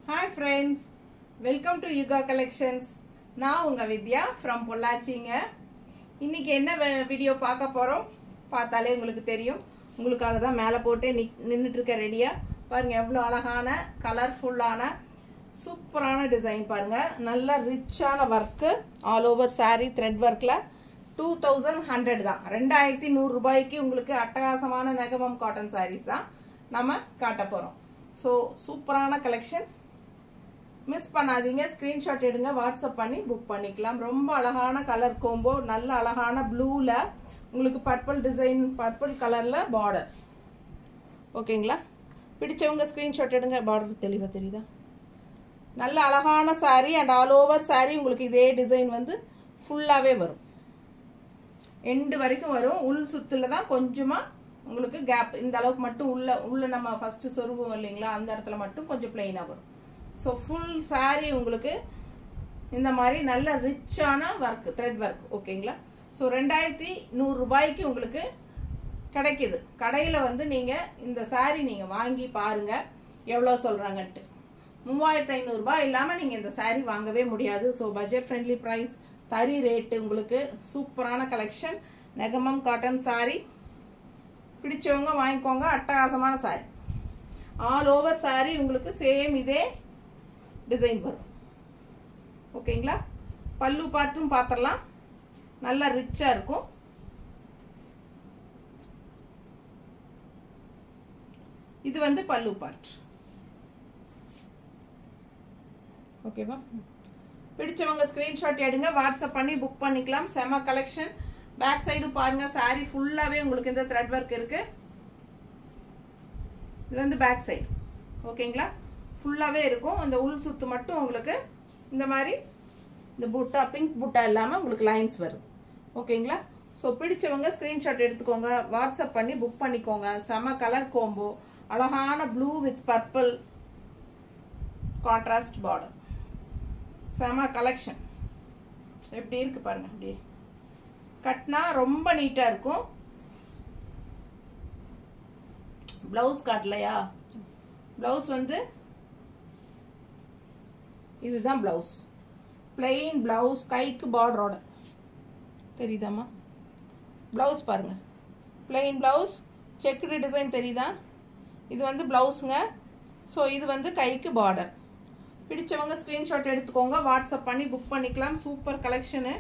hi friends welcome to Yuga collections நான் உங்கள் வித்யா from பொள்ளாச்சிங்க இன்னைக்கு என்ன வீடியோ பார்க்க போகிறோம் பார்த்தாலே உங்களுக்கு தெரியும் உங்களுக்காக தான் மேலே போட்டு நிக் நின்றுட்டுருக்க ரெடியாக பாருங்கள் எவ்வளோ அழகான கலர்ஃபுல்லான சூப்பரான டிசைன் பாருங்கள் நல்ல ரிச்சான work all over saree thread ஒர்க்கில் டூ தௌசண்ட் ஹண்ட்ரட் தான் ரெண்டாயிரத்தி நூறுரூபாய்க்கு உங்களுக்கு அட்டகாசமான நெகமம் காட்டன் sarees தான் நம்ம காட்ட போகிறோம் ஸோ சூப்பரான கலெக்ஷன் மிஸ் பண்ணாதீங்க ஸ்க்ரீன்ஷாட் எடுங்க வாட்ஸ்அப் பண்ணி புக் பண்ணிக்கலாம் ரொம்ப அழகான கலர் கோம்போ நல்ல அழகான ப்ளூவில் உங்களுக்கு பர்பிள் டிசைன் பர்பிள் கலரில் பார்டர் ஓகேங்களா பிடிச்சவங்க ஸ்க்ரீன்ஷாட் எடுங்க பார்டர் தெளிவாக தெரியுதா நல்ல அழகான saree and all over saree உங்களுக்கு இதே டிசைன் வந்து ஃபுல்லாகவே வரும் எண்டு வரைக்கும் வரும் உள் சுத்துல தான் கொஞ்சமாக உங்களுக்கு கேப் இந்த அளவுக்கு மட்டும் உள்ள உள்ள நம்ம ஃபர்ஸ்ட் சொருவோம் இல்லைங்களா அந்த இடத்துல மட்டும் கொஞ்சம் பிளெயினாக வரும் ஸோ ஃபுல் saree உங்களுக்கு இந்த மாதிரி நல்ல ரிச்சான ஒர்க் த்ரெட் ஒர்க் ஓகேங்களா ஸோ ரெண்டாயிரத்தி நூறுரூபாய்க்கு உங்களுக்கு கிடைக்குது கடையில் வந்து நீங்கள் இந்த saree நீங்கள் வாங்கி பாருங்கள் எவ்வளோ சொல்கிறாங்கன்ட்டு மூவாயிரத்து ஐநூறுரூபா இல்லாமல் நீங்கள் இந்த saree வாங்கவே முடியாது ஸோ பட்ஜெட் ஃப்ரெண்ட்லி ப்ரைஸ் தறி ரேட்டு உங்களுக்கு சூப்பரான கலெக்ஷன் நெகமம் காட்டன் saree பிடிச்சவங்க வாங்கிக்கோங்க அட்டகாசமான saree ஆல் ஓவர் saree உங்களுக்கு சேம் இதே டிசைன் வரும் ஓகேங்களா பல்லு பாட்டும் பார்த்துடலாம் நல்லா ரிச்சாக இருக்கும் இது வந்து பல்லு பாட் ஓகேவா பிடிச்சவங்க ஸ்க்ரீன்ஷாட் எடுங்க வாட்ஸ்அப் பண்ணி புக் பண்ணிக்கலாம் செம கலெக்ஷன் பேக் சைடு பாருங்க saree ஃபுல்லாகவே உங்களுக்கு இந்த த்ரெட் ஒர்க் இருக்கு இது வந்து பேக் சைடு ஓகேங்களா ஃபுல்லாகவே இருக்கும் அந்த உள் சுத்து மட்டும் உங்களுக்கு இந்த மாதிரி இந்த புட்டா பிங்க் புட்டா இல்லாமல் உங்களுக்கு லைன்ஸ் வருது ஓகேங்களா ஸோ பிடிச்சவங்க ஸ்க்ரீன்ஷாட் எடுத்துக்கோங்க வாட்ஸ்அப் பண்ணி புக் பண்ணிக்கோங்க செம கலர் கோம்போ அழகான blue with purple contrast border செம கலெக்ஷன் எப்படி இருக்கு பாருங்க அப்படியே கட்னா ரொம்ப நீட்டாக இருக்கும் ப்ளவுஸ் காட்டலையா ப்ளவுஸ் வந்து இதுதான் ப்ளவுஸ் பிளெயின் ப்ளவுஸ் கைக்கு பார்டரோட தெரியுதாம்மா ப்ளவுஸ் பாருங்க பிளெயின் ப்ளவுஸ் செக்குடு டிசைன் தெரியுதா இது வந்து ப்ளவுஸுங்க ஸோ இது வந்து கைக்கு பார்டர் பிடிச்சவங்க ஸ்க்ரீன்ஷாட் எடுத்துக்கோங்க வாட்ஸ்அப் பண்ணி புக் பண்ணிக்கலாம் சூப்பர் கலெக்ஷனு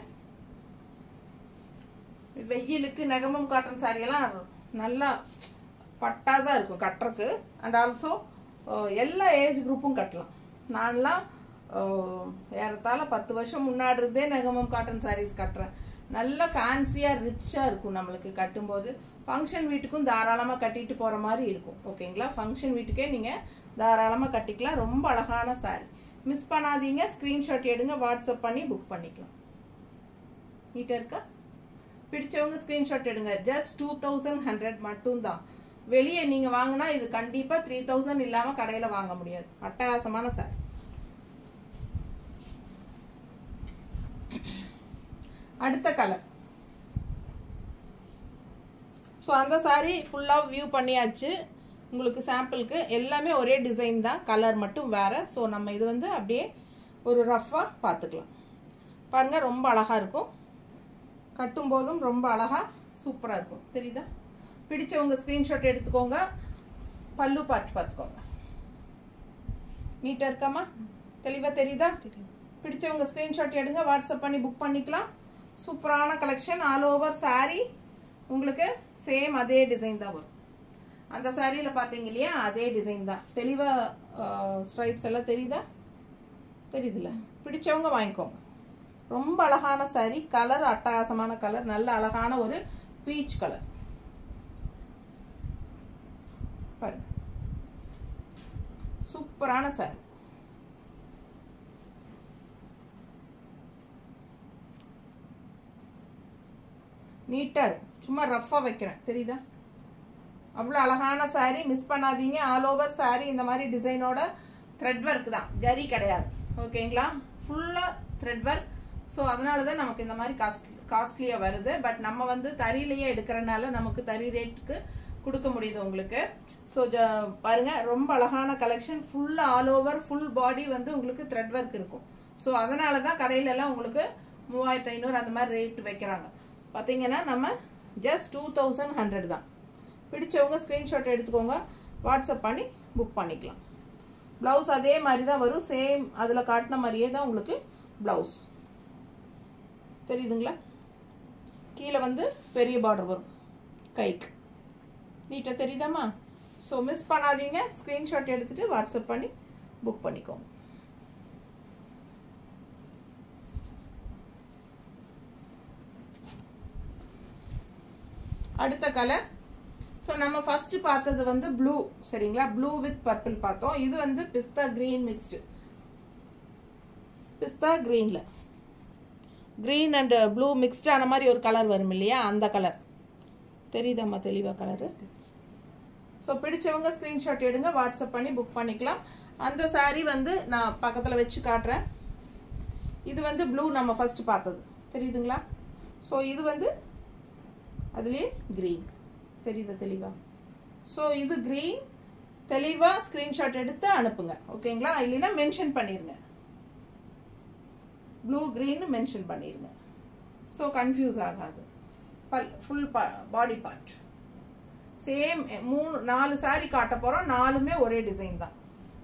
வெயிலுக்கு நெகமம் காட்டன் சாரியெல்லாம் நல்லா பட்டாஸாக இருக்கும் கட்டுறக்கு அண்ட் ஆல்சோ எல்லா ஏஜ் குரூப்பும் கட்டலாம் நான்லாம் ஏறத்தாழ பத்து வருஷம் முன்னாடி இருந்தே நெகமம் காட்டன் சாரீஸ் கட்டுறேன் நல்ல ஃபேன்சியாக ரிச்சாக இருக்கும் நம்மளுக்கு கட்டும்போது ஃபங்க்ஷன் வீட்டுக்கும் தாராளமாக கட்டிட்டு போகிற மாதிரி இருக்கும் ஓகேங்களா ஃபங்க்ஷன் வீட்டுக்கே நீங்கள் தாராளமாக கட்டிக்கலாம் ரொம்ப அழகான சாரீ மிஸ் பண்ணாதீங்க ஸ்க்ரீன்ஷாட் எடுங்க வாட்ஸ்அப் பண்ணி புக் பண்ணிக்கலாம் நீட்டாக இருக்கா பிடிச்சவங்க ஸ்க்ரீன்ஷாட் எடுங்க ஜஸ்ட் டூ தௌசண்ட் ஹண்ட்ரட் மட்டும்தான் வெளியே நீங்கள் வாங்கினா இது கண்டிப்பாக த்ரீ தௌசண்ட் இல்லாமல் கடையில் வாங்க முடியாது அட்டகாசமான சாரி அடுத்த கலர் ஸோ அந்த சாரீ ஃபுல்லாக வியூ பண்ணியாச்சு உங்களுக்கு சாம்பிளுக்கு எல்லாமே ஒரே டிசைன் தான் கலர் மட்டும் வேறு ஸோ நம்ம இது வந்து அப்படியே ஒரு ரஃப்பாக பார்த்துக்கலாம் பாருங்கள் ரொம்ப அழகாக இருக்கும் கட்டும்போதும் ரொம்ப அழகாக சூப்பராக இருக்கும் தெரியுதா பிடிச்சவங்க ஸ்க்ரீன்ஷாட் எடுத்துக்கோங்க பல்லு பார்த்து பார்த்துக்கோங்க நீட்டாக இருக்காமா தெளிவாக தெரியுதா பிடிச்சவங்க ஸ்க்ரீன்ஷாட் எடுங்க வாட்ஸ்அப் பண்ணி புக் பண்ணிக்கலாம் சூப்பரான கலெக்ஷன் ஆல் ஓவர் சாரீ உங்களுக்கு சேம் அதே டிசைன் தான் வரும் அந்த சாரியில் பார்த்தீங்க இல்லையா அதே டிசைன் தான் தெளிவாக ஸ்ட்ரைப்ஸ் எல்லாம் தெரியுதா தெரியுதுல்ல பிடிச்சவங்க வாங்கிக்கோங்க ரொம்ப அழகான சாரி கலர் அட்டகாசமான கலர் நல்ல அழகான ஒரு பீச் கலர் பாருங்க சூப்பரான சாரி நீட்டாக இருக்கும் சும்மா ரஃப்பாக வைக்கிறேன் தெரியுதா அவ்வளோ அழகான சாரீ மிஸ் பண்ணாதீங்க ஆல் ஓவர் சாரீ இந்த மாதிரி டிசைனோட த்ரெட் ஒர்க் தான் ஜரி கிடையாது ஓகேங்களா ஃபுல்லாக த்ரெட் ஒர்க் ஸோ அதனால தான் நமக்கு இந்த மாதிரி காஸ்ட் காஸ்ட்லியாக வருது பட் நம்ம வந்து தறியிலேயே எடுக்கிறனால நமக்கு தறி ரேட்டுக்கு கொடுக்க முடியுது உங்களுக்கு ஸோ பாருங்கள் ரொம்ப அழகான கலெக்ஷன் ஃபுல்லாக ஆல் ஓவர் ஃபுல் பாடி வந்து உங்களுக்கு த்ரெட் ஒர்க் இருக்கும் ஸோ அதனால தான் கடையிலலாம் உங்களுக்கு மூவாயிரத்து ஐநூறு அந்த மாதிரி ரேட் வைக்கிறாங்க பார்த்தீங்கன்னா நம்ம ஜஸ்ட் டூ தௌசண்ட் ஹண்ட்ரட் தான் பிடிச்சவங்க ஸ்க்ரீன்ஷாட் எடுத்துக்கோங்க வாட்ஸ்அப் பண்ணி புக் பண்ணிக்கலாம் ப்ளவுஸ் அதே மாதிரி தான் வரும் சேம் அதில் காட்டின மாதிரியே தான் உங்களுக்கு ப்ளவுஸ் தெரியுதுங்களா கீழே வந்து பெரிய பார்டர் வரும் கைக்கு நீட்டாக தெரியுதாம்மா ஸோ மிஸ் பண்ணாதீங்க ஸ்க்ரீன்ஷாட் எடுத்துகிட்டு வாட்ஸ்அப் பண்ணி புக் பண்ணிக்கோங்க அடுத்த கலர் ஸோ நம்ம ஃபர்ஸ்ட் பார்த்தது வந்து ப்ளூ சரிங்களா ப்ளூ வித் பர்பிள் பார்த்தோம் இது வந்து பிஸ்தா கிரீன் மிக்ஸ்டு பிஸ்தா கிரீனில் க்ரீன் அண்ட் ப்ளூ மிக்ஸ்டான மாதிரி ஒரு கலர் வரும் இல்லையா அந்த கலர் தெரியுதாம்மா தெளிவாக கலரு ஸோ பிடிச்சவங்க ஸ்க்ரீன்ஷாட் எடுங்க வாட்ஸ்அப் பண்ணி புக் பண்ணிக்கலாம் அந்த saree வந்து நான் பக்கத்தில் வச்சு காட்டுறேன் இது வந்து ப்ளூ நம்ம ஃபர்ஸ்ட் பார்த்தது தெரியுதுங்களா ஸோ இது வந்து அதுலேயே க்ரீன் தெரியுதா தெளிவா ஸோ இது க்ரீன் தெளிவாக ஸ்க்ரீன்ஷாட் எடுத்து அனுப்புங்க ஓகேங்களா இல்லைன்னா மென்ஷன் பண்ணிடுங்க ப்ளூ க்ரீன்னு மென்ஷன் பண்ணிடுங்க ஸோ கன்ஃபியூஸ் ஆகாது பல் ஃபுல் பா பாடி பார்ட் சேம் மூணு நாலு saree காட்ட போகிறோம் நாலுமே ஒரே டிசைன் தான்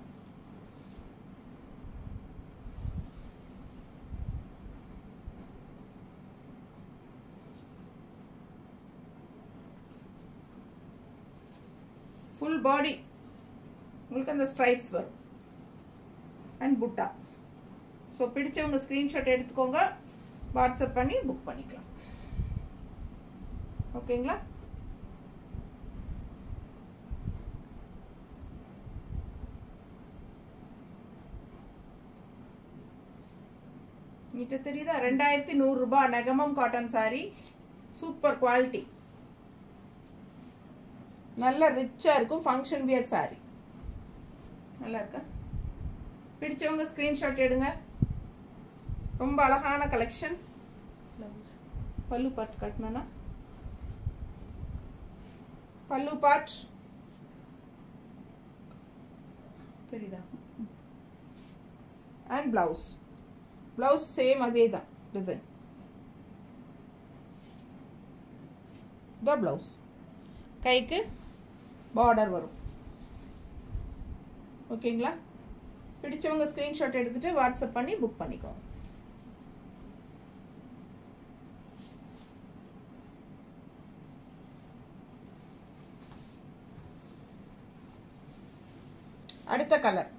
ஃபுல் பாடி உங்களுக்கு அந்த ஸ்ட்ரைப்ஸ் வரும் அண்ட் புட்டா ஸோ பிடிச்சவங்க ஸ்க்ரீன்ஷாட் எடுத்துக்கோங்க வாட்ஸ்அப் பண்ணி புக் பண்ணிக்கலாம் ஓகேங்களா நீட்ட தெரியுதா ரெண்டாயிரத்தி நூறுரூபா Negamam cotton sari super quality நல்ல ரிச்சாக இருக்கும் ஃபங்க்ஷன் வியர் சாரி நல்லா இருக்கா பிடிச்சவங்க ஸ்க்ரீன்ஷாட் எடுங்க ரொம்ப அழகான கலெக்ஷன் பல்லு பாட் கட்டினா பல்லு பாட் தெரியுதா அண்ட் பிளவுஸ் பிளவுஸ் சேம் அதே தான் டிசைன் த பிளவுஸ் கைக்கு பார்டர் வரும் ஓகேங்களா பிடிச்சவங்க ஸ்க்ரீன்ஷாட் எடுத்துட்டு வாட்ஸ்அப் பண்ணி புக் பண்ணிக்கோங்க அடுத்த கலர்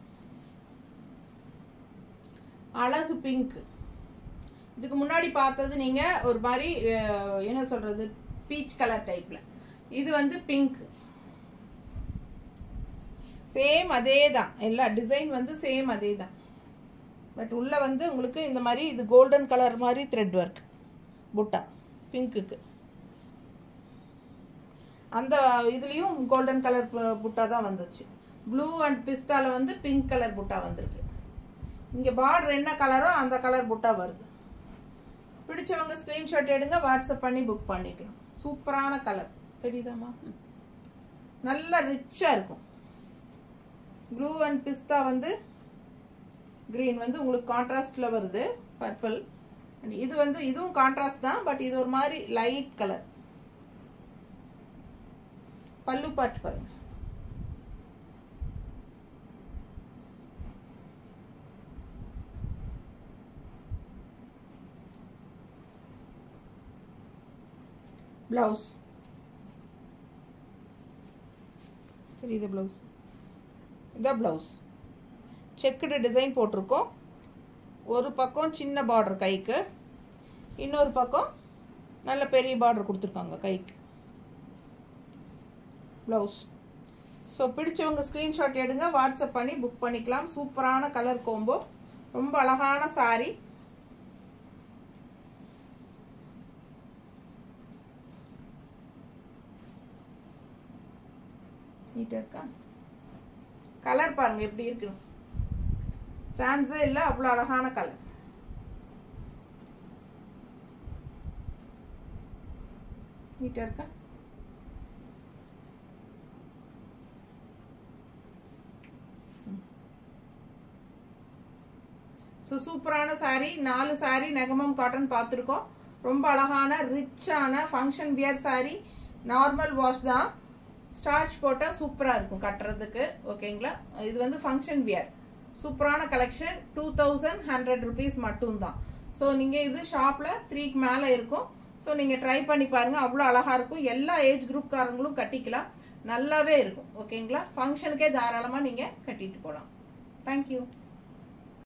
அழகு பிங்க் இதுக்கு முன்னாடி பார்த்தது நீங்க ஒரு மாதிரி அஹ், என்ன சொல்றது பீச் கலர் டைப்ல இது வந்து பிங்க் சேம் அதே தான் எல்லா டிசைன் வந்து சேம் அதே தான் பட் உள்ள வந்து உங்களுக்கு இந்த மாதிரி இது கோல்டன் கலர் மாதிரி த்ரெட் ஒர்க் புட்டா பிங்க்குக்கு அந்த இதுலேயும் கோல்டன் கலர் புட்டா தான் வந்துச்சு ப்ளூ அண்ட் பிஸ்தால வந்து பிங்க் கலர் புட்டா வந்திருக்கு இங்கே பார்டர் என்ன கலரோ அந்த கலர் புட்டா வருது பிடிச்சவங்க ஸ்க்ரீன்ஷாட் எடுங்க வாட்ஸ்அப் பண்ணி புக் பண்ணிக்கலாம் சூப்பரான கலர் தெரியுதாம்மா நல்ல ரிச்சாக இருக்கும் ப்ளூ அண்ட் பிஸ்தா வந்து க்ரீன் வந்து உங்களுக்கு கான்ட்ராஸ்டில் வருது பர்பிள் அண்ட் இது வந்து இதுவும் கான்ட்ராஸ்ட் தான் பட் இது ஒரு மாதிரி லைட் கலர் பல்லு பாட்டு பாருங்க பிளவுஸ் தெரியுது பிளவுஸ் இதான் பிளவுஸ் செக்குடு டிசைன் போட்டிருக்கோம் ஒரு பக்கம் சின்ன பார்டர் கைக்கு இன்னொரு பக்கம் நல்ல பெரிய பார்டர் கொடுத்துருக்காங்க கைக்கு ப்ளவுஸ் ஸோ பிடிச்சவங்க ஸ்க்ரீன்ஷாட் எடுங்க வாட்ஸ்அப் பண்ணி புக் பண்ணிக்கலாம் சூப்பரான கலர் கோம்போ ரொம்ப அழகான saree நீட்டாக இருக்கா கலர் பாருங்க எப்படி இருக்கு சான்ஸே இல்லை அவ்வளோ அழகான கலர் நீட்டாக இருக்கா ஸோ சூப்பரான saree நாலு saree நெகமம் காட்டன் பார்த்துருக்கோம் ரொம்ப அழகான ரிச்சான function wear saree normal wash தான் ஸ்டார்ச் போட்டால் சூப்பராக இருக்கும் கட்டுறதுக்கு ஓகேங்களா இது வந்து ஃபங்க்ஷன் வியர் சூப்பரான collection two thousand hundred rupees மட்டும்தான் ஸோ நீங்கள் இது ஷாப்பில் த்ரீக்கு மேலே இருக்கும் ஸோ நீங்கள் ட்ரை பண்ணி பாருங்கள் அவ்வளோ அழகாக இருக்கும் எல்லா ஏஜ் குரூப்காரங்களும் கட்டிக்கலாம் நல்லாவே இருக்கும் ஓகேங்களா ஃபங்க்ஷனுக்கே தாராளமாக நீங்கள் கட்டிட்டு போகலாம் தேங்க்யூ